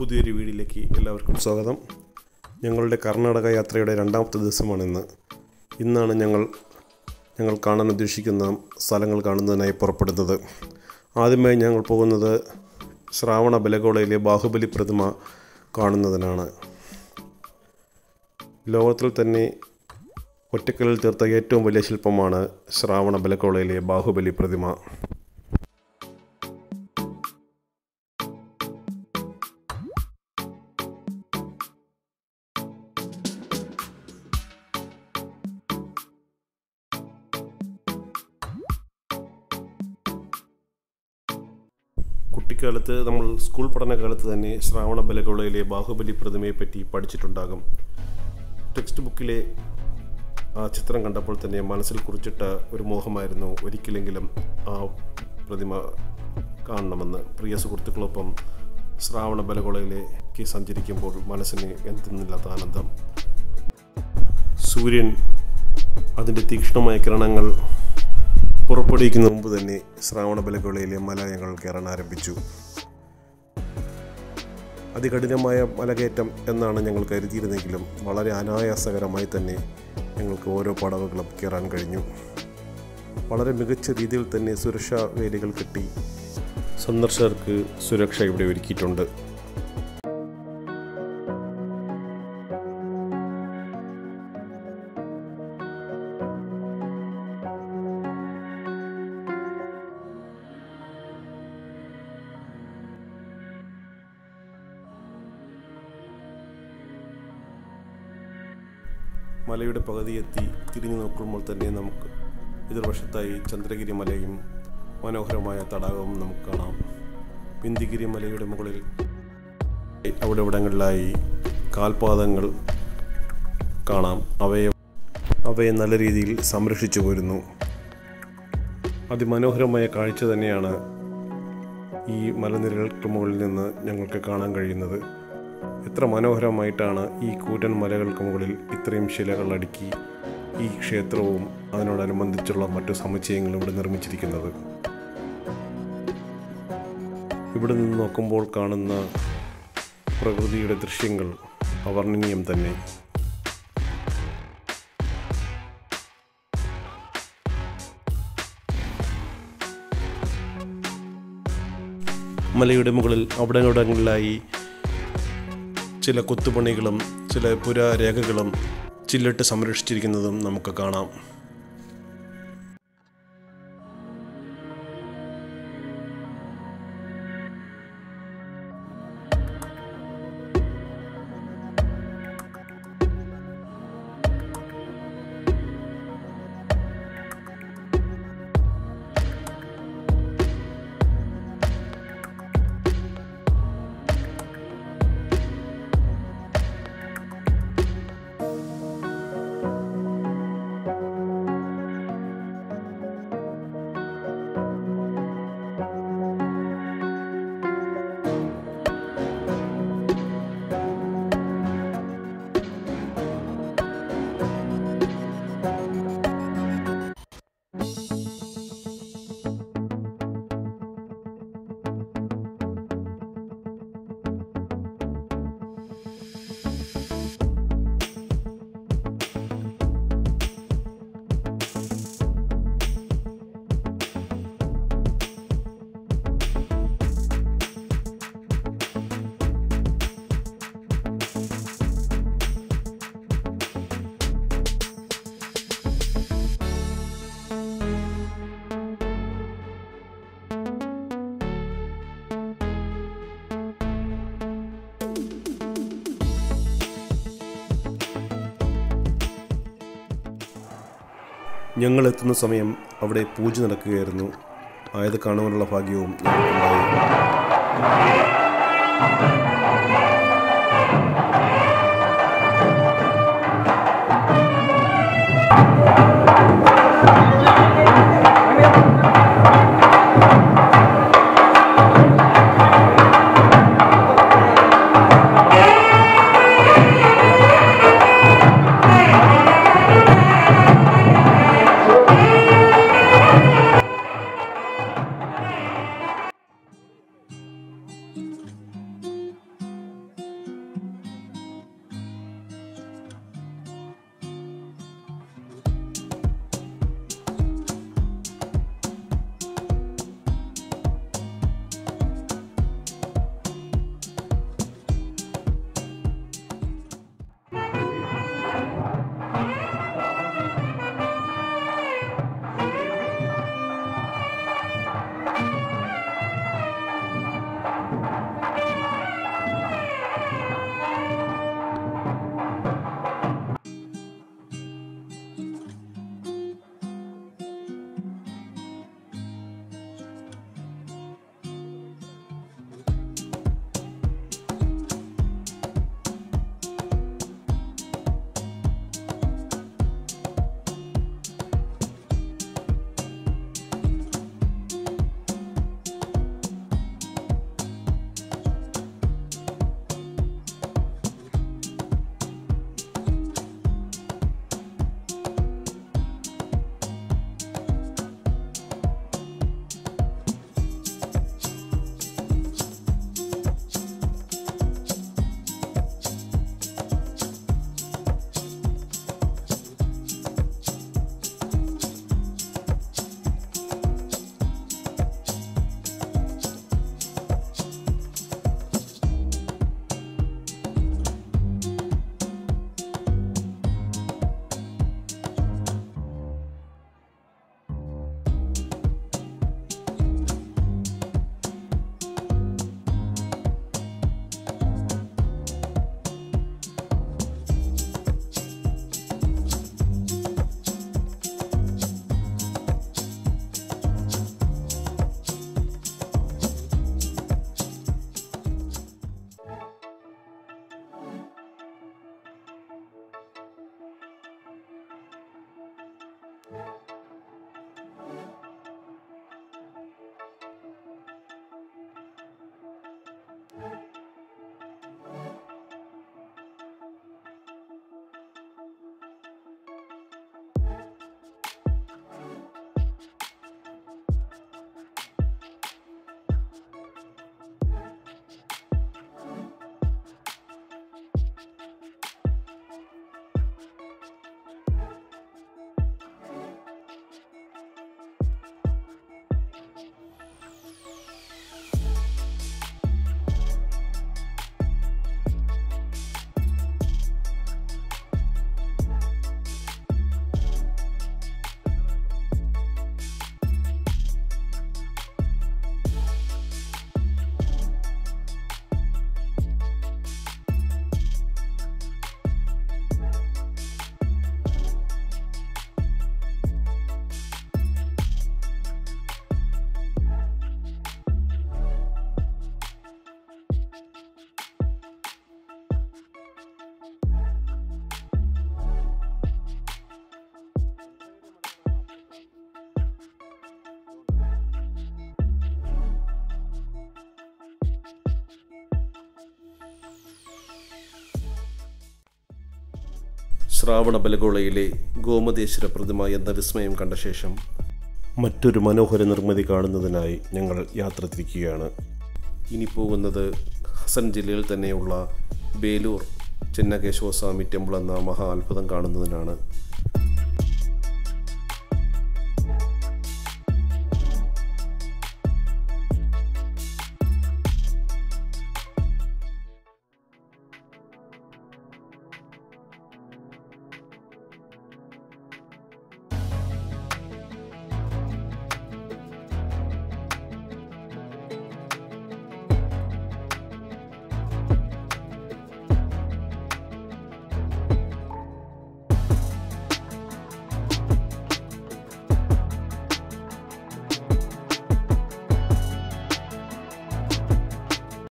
പുതിയൊരു വീഡിയോയിലേക്ക് എല്ലാവർക്കും സ്വാഗതം ഞങ്ങളുടെ കർണാടക യാത്രയുടെ രണ്ടാമത്തെ ദിവസമാണിന്ന് ഇന്നാണ് ഞങ്ങൾ ഞങ്ങൾ കാണാൻ ഉദ്ദേശിക്കുന്ന സ്ഥലങ്ങൾ കാണുന്നതിനായി പുറപ്പെടുന്നത് ആദ്യമായി ഞങ്ങൾ പോകുന്നത് ശ്രാവണ ബലഗോളയിലെ ബാഹുബലി പ്രതിമ കാണുന്നതിനാണ് ലോകത്തിൽ തന്നെ ഒറ്റക്കല്ലിൽ തീർത്ത ഏറ്റവും വലിയ ശില്പമാണ് ശ്രാവണ ബലഗോളയിലെ ബാഹുബലി പ്രതിമ കുട്ടിക്കാലത്ത് നമ്മൾ സ്കൂൾ പഠനകാലത്ത് തന്നെ ശ്രാവണ ബലഗോളയിലെ ബാഹുബലി പ്രതിമയെ പറ്റി പഠിച്ചിട്ടുണ്ടാകും ടെക്സ്റ്റ് ബുക്കിലെ ആ ചിത്രം കണ്ടപ്പോൾ തന്നെ മനസ്സിൽ കുറിച്ചിട്ട ഒരു മോഹമായിരുന്നു ഒരിക്കലെങ്കിലും ആ പ്രതിമ കാണണമെന്ന് പ്രിയ സുഹൃത്തുക്കളൊപ്പം ശ്രാവണ ബലഗോളയിലേക്ക് സഞ്ചരിക്കുമ്പോൾ മനസ്സിന് എന്തെന്നില്ലാത്ത ആനന്ദം സൂര്യൻ അതിൻ്റെ തീക്ഷ്ണമായ കിരണങ്ങൾ പുറപ്പെടുവിക്കുന്ന മുമ്പ് തന്നെ ശ്രാവണ ബലഗോളയിലെ മല ഞങ്ങൾ കയറാൻ ആരംഭിച്ചു അതികഠിനമായ മലകയറ്റം എന്നാണ് ഞങ്ങൾ കരുതിയിരുന്നെങ്കിലും വളരെ അനായാസകരമായി തന്നെ ഞങ്ങൾക്ക് ഓരോ പടവുകളും കയറാൻ കഴിഞ്ഞു വളരെ മികച്ച രീതിയിൽ തന്നെ സുരക്ഷാ വേലികൾ കെട്ടി സന്ദർശകർക്ക് സുരക്ഷ ഇവിടെ ഒരുക്കിയിട്ടുണ്ട് മലയുടെ പകുതി എത്തി തിരിഞ്ഞു നോക്കുമ്പോൾ തന്നെ നമുക്ക് എതിർവശത്തായി ചന്ദ്രഗിരി മലയും മനോഹരമായ തടാകവും നമുക്ക് കാണാം ബിന്ദിഗിരി മലയുടെ മുകളിൽ അവിടെ ഇവിടങ്ങളിലായി കാൽപാദങ്ങൾ കാണാം അവയെ അവയെ നല്ല രീതിയിൽ സംരക്ഷിച്ചു പോരുന്നു അതിമനോഹരമായ കാഴ്ച തന്നെയാണ് ഈ മലനിരകൾക്ക് മുകളിൽ നിന്ന് ഞങ്ങൾക്ക് കാണാൻ കഴിയുന്നത് എത്ര മനോഹരമായിട്ടാണ് ഈ കൂറ്റൻ മലകൾക്ക് മുകളിൽ ഇത്രയും ശിലകൾ അടുക്കി ഈ ക്ഷേത്രവും അതിനോടനുബന്ധിച്ചുള്ള മറ്റു സമുച്ചയങ്ങളും ഇവിടെ നിർമ്മിച്ചിരിക്കുന്നത് ഇവിടെ നിന്ന് നോക്കുമ്പോൾ കാണുന്ന പ്രകൃതിയുടെ ദൃശ്യങ്ങൾ അവർണ്ണനീയം തന്നെ മലയുടെ മുകളിൽ അവിടങ്ങളിലായി ചില കൊത്തുപണികളും ചില പുരാരേഖകളും ചില്ലിട്ട് സംരക്ഷിച്ചിരിക്കുന്നതും നമുക്ക് കാണാം ഞങ്ങൾ എത്തുന്ന സമയം അവിടെ പൂജ നടക്കുകയായിരുന്നു ആയത് കാണുവാനുള്ള ഭാഗ്യവും ഞങ്ങൾക്കുണ്ടായി ശ്രാവണ ബലഗോളയിലെ ഗോമതേശ്വര പ്രതിമ എന്ന വിസ്മയം കണ്ട ശേഷം മറ്റൊരു മനോഹര നിർമ്മിതി കാണുന്നതിനായി ഞങ്ങൾ യാത്ര തിരിക്കുകയാണ് ഇനി പോകുന്നത് ഹസൻ ജില്ലയിൽ തന്നെയുള്ള ബേലൂർ ചെന്നകേശവസ്വാമി ടെമ്പിൾ എന്ന മഹാ അത്ഭുതം കാണുന്നതിനാണ്